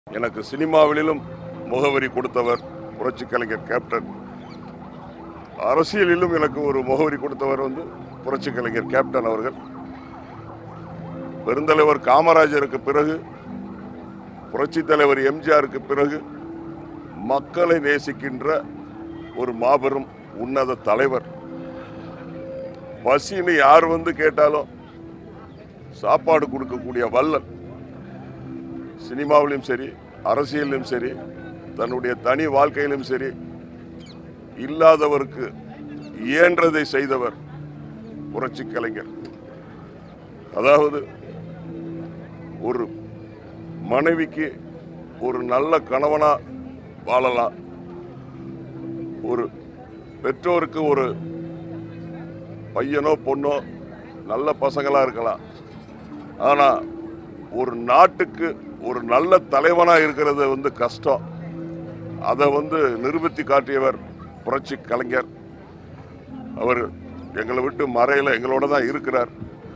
எனக்கு சினிமாவிலும் முகவரி கொடுத்தவர் புரட்சி கலைஞர் கேப்டன் அரசியலிலும் எனக்கு ஒரு முகவரி கொடுத்தவர் வந்து புரட்சி கலைஞர் கேப்டன் அவர்கள் பெருந்தலைவர் காமராஜருக்கு பிறகு புரட்சி தலைவர் எம்ஜிஆருக்கு பிறகு மக்களை நேசிக்கின்ற ஒரு மாபெரும் உன்னத தலைவர் பசின்னு யார் வந்து கேட்டாலும் சாப்பாடு கொடுக்கக்கூடிய வல்லன் சினிமாவிலும் சரி அரசியலிலும் சரி தன்னுடைய தனி வாழ்க்கையிலும் சரி இல்லாதவருக்கு இயன்றதை செய்தவர் புரட்சி கலைஞர் அதாவது ஒரு மனைவிக்கு ஒரு நல்ல கணவனா வாழலாம் ஒரு பெற்றோருக்கு ஒரு பையனோ பொண்ணோ நல்ல பசங்களா இருக்கலாம் ஆனா ஒரு நாட்டுக்கு ஒரு நல்ல தலைவனா இருக்கிறது வந்து கஷ்டம் அதை வந்து நிரூபித்து காட்டியவர் புரட்சி கலைஞர் அவர் எங்களை விட்டு மறையில எங்களோட தான் இருக்கிறார்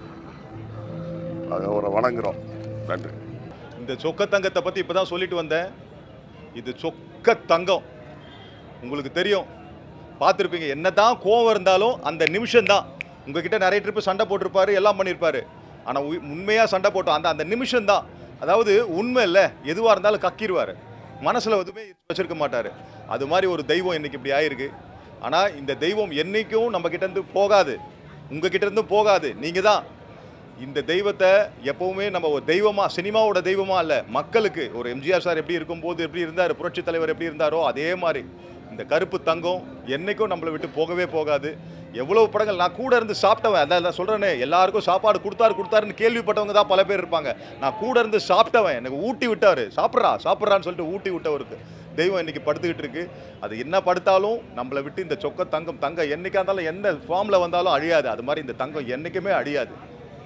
அதை அவரை வணங்குறோம் நன்றி இந்த சொக்க தங்கத்தை பற்றி இப்போ தான் சொல்லிட்டு வந்தேன் இது சொக்க தங்கம் உங்களுக்கு தெரியும் பார்த்துருப்பீங்க என்னதான் கோவம் இருந்தாலும் அந்த நிமிஷம் தான் உங்ககிட்ட நிறைய ட்ரிப்பு சண்டை போட்டிருப்பாரு எல்லாம் பண்ணியிருப்பாரு ஆனால் உண்மையாக சண்டை போட்டோம் அந்த அந்த நிமிஷம் தான் அதாவது உண்மை இல்லை எதுவாக இருந்தாலும் கக்கிடுவார் மனசில் எதுவுமே வச்சிருக்க மாட்டார் அது மாதிரி ஒரு தெய்வம் இன்னைக்கு இப்படி ஆயிருக்கு ஆனால் இந்த தெய்வம் என்னைக்கும் நம்ம கிட்ட இருந்து போகாது உங்ககிட்ட இருந்து போகாது நீங்கள் தான் இந்த தெய்வத்தை எப்பவுமே நம்ம ஒரு தெய்வமா சினிமாவோட தெய்வமா இல்ல மக்களுக்கு ஒரு எம்ஜிஆர் சார் எப்படி இருக்கும்போது எப்படி இருந்தார் புரட்சி தலைவர் எப்படி இருந்தாரோ அதே மாதிரி இந்த கருப்பு தங்கம் என்னைக்கும் நம்மளை விட்டு போகவே போகாது எவ்வளவு படங்கள் நான் கூட இருந்து சாப்பிட்டவன் அதான் நான் சொல்றேனே எல்லாருக்கும் சாப்பாடு கொடுத்தாரு கொடுத்தாருன்னு கேள்விப்பட்டவங்க தான் பல பேர் இருப்பாங்க நான் கூட இருந்து சாப்பிட்டவன் எனக்கு ஊட்டி விட்டாரு சாப்பிட்றா சாப்பிட்றான்னு சொல்லிட்டு ஊட்டி விட்டவருக்கு தெய்வம் இன்னைக்கு படுத்துக்கிட்டு இருக்கு அது என்ன படுத்தாலும் நம்மளை விட்டு இந்த சொக்க தங்கம் தங்கம் என்னைக்கா இருந்தாலும் எந்த ஃபார்ம்ல வந்தாலும் அழியாது அது மாதிரி இந்த தங்கம் என்னைக்குமே அழியாது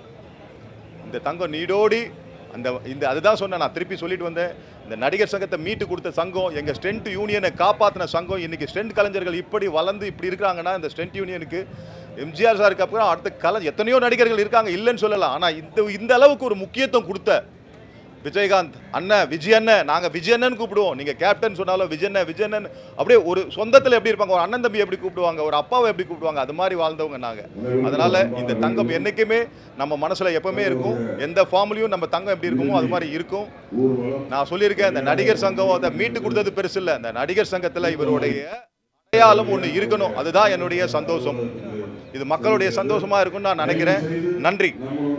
இந்த தங்கம் நீடோடி அந்த இந்த அதுதான் சொன்னேன் நான் திருப்பி சொல்லிட்டு வந்தேன் இந்த நடிகர் சங்கத்தை மீட்டு கொடுத்த சங்கம் எங்கள் ஸ்ட்ரென்த் யூனியனை காப்பாற்றின சங்கம் இன்னைக்கு ஸ்ட்ரென்த் கலைஞர்கள் இப்படி வளர்ந்து இப்படி இருக்கிறாங்கன்னா இந்த ஸ்ட்ரென்த் யூனியனுக்கு எம்ஜிஆர் சாருக்கு அப்புறம் அடுத்த கலை எத்தனையோ நடிகர்கள் இருக்காங்க இல்லைன்னு சொல்லலாம் ஆனால் இந்த இந்த அளவுக்கு ஒரு முக்கியத்துவம் கொடுத்த விஜயகாந்த் அண்ணன் விஜய் அண்ணன் நாங்கள் விஜய் அண்ணன் கூப்பிடுவோம் நீங்கள் கேப்டன் சொன்னாலும் விஜய் அண்ணன் விஜய் அண்ணன் அப்படியே ஒரு சொந்தத்தில் எப்படி இருப்பாங்க ஒரு அண்ணன் தம்பி எப்படி கூப்பிடுவாங்க ஒரு அப்பாவை எப்படி கூப்பிடுவாங்க அது மாதிரி வாழ்ந்தவங்க நாங்கள் அதனால இந்த தங்கம் என்னைக்குமே நம்ம மனசில் எப்பவுமே இருக்கும் எந்த ஃபார்ம்லையும் நம்ம தங்கம் எப்படி இருக்குமோ அது மாதிரி இருக்கும் நான் சொல்லியிருக்கேன் இந்த நடிகர் சங்கம் அதை மீட்டு கொடுத்தது பெருசு இல்லை இந்த நடிகர் சங்கத்தில் இவருடைய அடையாளம் ஒன்று இருக்கணும் அதுதான் என்னுடைய சந்தோஷம் இது மக்களுடைய சந்தோஷமா இருக்கும்னு நான் நினைக்கிறேன் நன்றி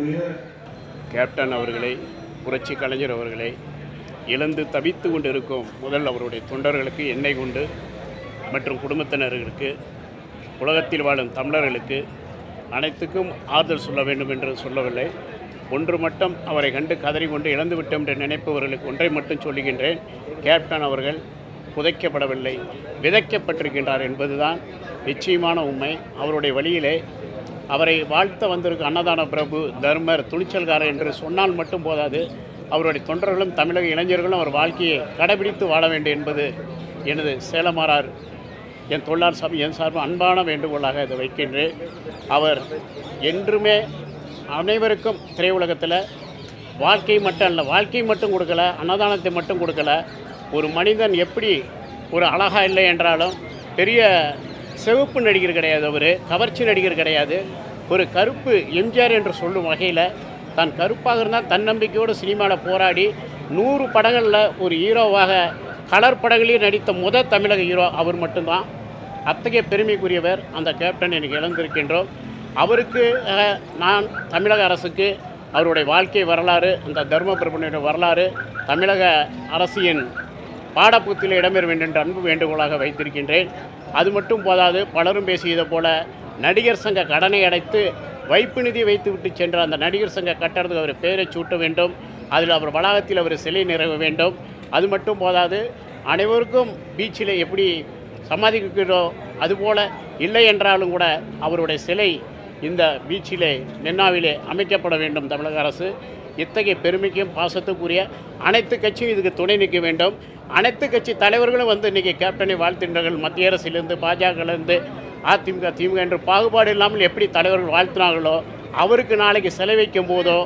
கேப்டன் அவர்களை புரட்சி கலைஞர் அவர்களை இழந்து தவித்து கொண்டு இருக்கும் முதல் அவருடைய தொண்டர்களுக்கு எண்ணெய் கொண்டு மற்றும் குடும்பத்தினர்களுக்கு உலகத்தில் வாழும் தமிழர்களுக்கு அனைத்துக்கும் ஆறுதல் சொல்ல வேண்டும் என்று சொல்லவில்லை ஒன்று மட்டும் அவரை கண்டு கதறி கொண்டு இழந்து விட்டோம் என்று நினைப்பவர்களுக்கு ஒன்றை மட்டும் சொல்லுகின்றேன் கேப்டன் அவர்கள் புதைக்கப்படவில்லை விதைக்கப்பட்டிருக்கின்றார் என்பதுதான் நிச்சயமான உண்மை அவருடைய வழியிலே அவரை வாழ்த்த வந்திருக்கும் அன்னதான பிரபு தர்மர் துணிச்சல்காரர் என்று சொன்னால் மட்டும் போதாது அவருடைய தொண்டர்களும் தமிழக இளைஞர்களும் அவர் வாழ்க்கையை கடைபிடித்து வாழ வேண்டும் என்பது எனது சேலமாறார் என் தொழிலாளர் சபை என் சார்பு அன்பான வேண்டுகோளாக இதை வைக்கின்றேன் அவர் என்றுமே அனைவருக்கும் திரையுலகத்தில் வாழ்க்கை மட்டும் அல்ல வாழ்க்கை மட்டும் கொடுக்கல அன்னதானத்தை மட்டும் கொடுக்கல ஒரு மனிதன் எப்படி ஒரு அழகா இல்லை என்றாலும் பெரிய சிவப்பு நடிகர் கிடையாது அவர் கவர்ச்சி நடிகர் கிடையாது ஒரு கருப்பு எம்ஜிஆர் என்று சொல்லும் வகையில் தான் கருப்பாக இருந்தால் தன்னம்பிக்கையோடு சினிமாவில் போராடி நூறு படங்களில் ஒரு ஹீரோவாக கலர் படங்களிலே நடித்த முதல் தமிழக ஹீரோ அவர் மட்டும்தான் அத்தகைய பெருமைக்குரியவர் அந்த கேப்டன் எனக்கு இழந்திருக்கின்றோம் அவருக்கு அஹ், நான் தமிழக அரசுக்கு அவருடைய வாழ்க்கை வரலாறு அந்த தர்மபிரபனுடைய வரலாறு தமிழக அரசின் பாடப்புத்தில் இடம்பெற வேண்டும் என்ற அன்பு வேண்டுகோளாக வைத்திருக்கின்றேன் அது மட்டும் போதாது பலரும் பேசியது போல நடிகர் சங்க கடனை அடைத்து வைப்பு நிதி வைத்துவிட்டு சென்ற அந்த நடிகர் சங்க கட்டடத்துக்கு அவர் பெயரை சூட்ட வேண்டும் அதில் அவர் வளாகத்தில் அவர் சிலை நிறைவ வேண்டும் அது மட்டும் போதாது அனைவருக்கும் பீச்சில் எப்படி சமாதிக்கிறோம் அதுபோல் இல்லை என்றாலும் கூட அவருடைய சிலை இந்த பீச்சிலே மென்னாவிலே அமைக்கப்பட வேண்டும் தமிழக அரசு இத்தகைய பெருமைக்கும் பாசத்துக்குரிய அனைத்து கட்சியும் இதுக்கு துணை நிற்க வேண்டும் அனைத்து கட்சி தலைவர்களும் வந்து இன்றைக்கி கேப்டனை வாழ்த்தின்றார்கள் மத்திய அரசிலிருந்து பாஜகலேருந்து அதிமுக திமுக என்று பாகுபாடு இல்லாமல் எப்படி தலைவர்கள் வாழ்த்தினார்களோ அவருக்கு நாளைக்கு சிலை வைக்கும் போதோ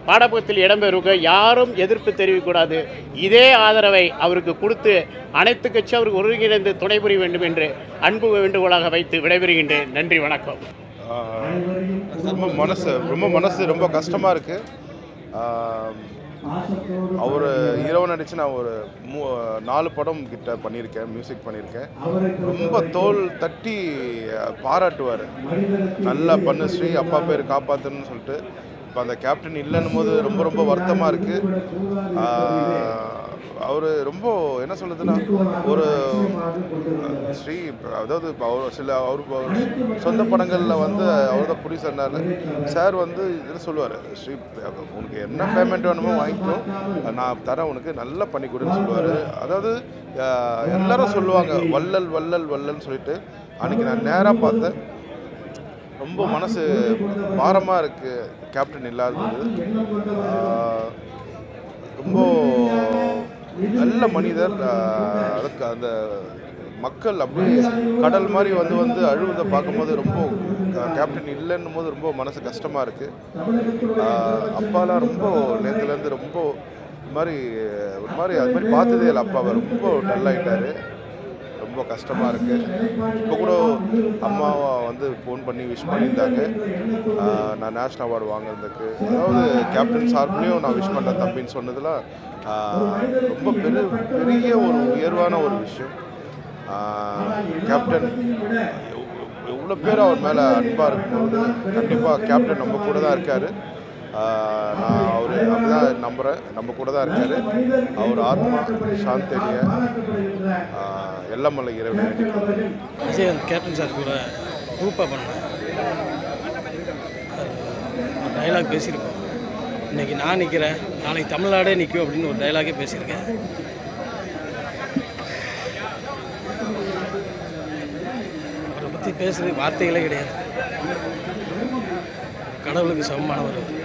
பாடப்புத்தகத்தில் இடம்பெறுக யாரும் எதிர்ப்பு தெரிவிக்கக்கூடாது இதே ஆதரவை அவருக்கு கொடுத்து அனைத்து கட்சி அவருக்கு ஒருங்கிணைந்து துணை புரிய வேண்டும் என்று அன்பு வேண்டுகோளாக வைத்து விடைபெறுகின்றேன் நன்றி வணக்கம் ஆஹ் ரொம்ப மனசு ரொம்ப மனசு ரொம்ப கஷ்டமாக இருக்குது அவர் ஹீரோவை நடித்து நான் ஒரு மூ நாலு படம் கிட்ட பண்ணியிருக்கேன் மியூசிக் பண்ணியிருக்கேன் ரொம்ப தோல் தட்டி அஹ், பாராட்டுவார் நல்லா பண்ணு ஸ்ரீ அப்பா பேர் காப்பாற்றுன்னு சொல்லிட்டு இப்போ அந்த கேப்டன் இல்லைன்னும் போது ரொம்ப ரொம்ப வருத்தமாக இருக்குது அவர் ரொம்ப என்ன சொல்லுதுன்னா ஒரு ஸ்ரீ அதாவது இப்போ அவர் சில அவர் அவர் சொந்த படங்களில் வந்து அவர் தான் ப்ரொடியூசர்னால சார் வந்து இது சொல்லுவார் ஸ்ரீ உனக்கு என்ன பேமெண்ட் வேணுமோ வாங்கிக்கோ நான் தரேன் உனக்கு நல்லா பண்ணி கொடுன்னு சொல்லுவார் அதாவது அஹ், எல்லாரும் சொல்லுவாங்க வள்ளல் வள்ளல் வள்ளல்னு சொல்லிட்டு அன்றைக்கி நான் நேராக பார்த்தேன் ரொம்ப மனசு பாரமாக இருக்குது கேப்டன் இல்லாதது ஆஹ், ரொம்ப நல்ல மனிதர் ஆஹ், அதுக்கு அந்த மக்கள் அப்படியே கடல் மாதிரி வந்து வந்து அழுவதை பார்க்கும்போது ரொம்ப ஆஹ், கேப்டன் இல்லைன்னும் போது ரொம்ப மனசு கஷ்டமாக இருக்குது அப்பாலாம் ரொம்ப நேற்றுலேருந்து ரொம்ப ஒரு மாதிரி ஒரு மாதிரி அது மாதிரி பார்த்ததே இல்லை அப்பாவை ரொம்ப டல்லாயிட்டாரு ரொம்ப கஷ்டமாக இருக்குது இப்போ கூட அம்மாவை வந்து ஃபோன் பண்ணி விஷ் பண்ணியிருந்தாங்க ஆஹ் நான் நேஷ்னல் அவார்டு வாங்குறதுக்கு அதாவது கேப்டன் சார்பிலையும் நான் விஷ் பண்ண தம்பின்னு சொன்னதெல்லாம் ஆஹ் ரொம்ப பெரிய பெரிய ஒரு உயர்வான ஒரு விஷயம் ஆஹ் கேப்டன் எவ்வளோ பேர் அவர் மேலே அன்பாக இருக்கும்போது கண்டிப்பாக கேப்டன் நம்ம கூட தான் இருக்கார் நான் அவர் அப்படிதான் நம்புகிறேன் நம்ம கூட தான் இருக்கார் அவர் ஆத்மா சாந்தரிய எல்லமல்ல இறைவன் வேண்டிக்கிறேன். விஜயகாந்த் கேப்டன் சார் கூட குரூப்பாக பண்ணேன் ஒரு டைலாக் பேசியிருக்கோம் இன்னைக்கு நான் நிற்கிறேன் நாளைக்கு தமிழ்நாடே நிற்கும் அப்படின்னு ஒரு டைலாகே பேசியிருக்கேன் அவரை பற்றி பேசுறது வார்த்தைகளே கிடையாது கடவுளுக்கு சமமானவர் அவர்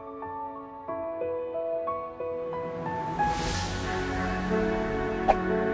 Thank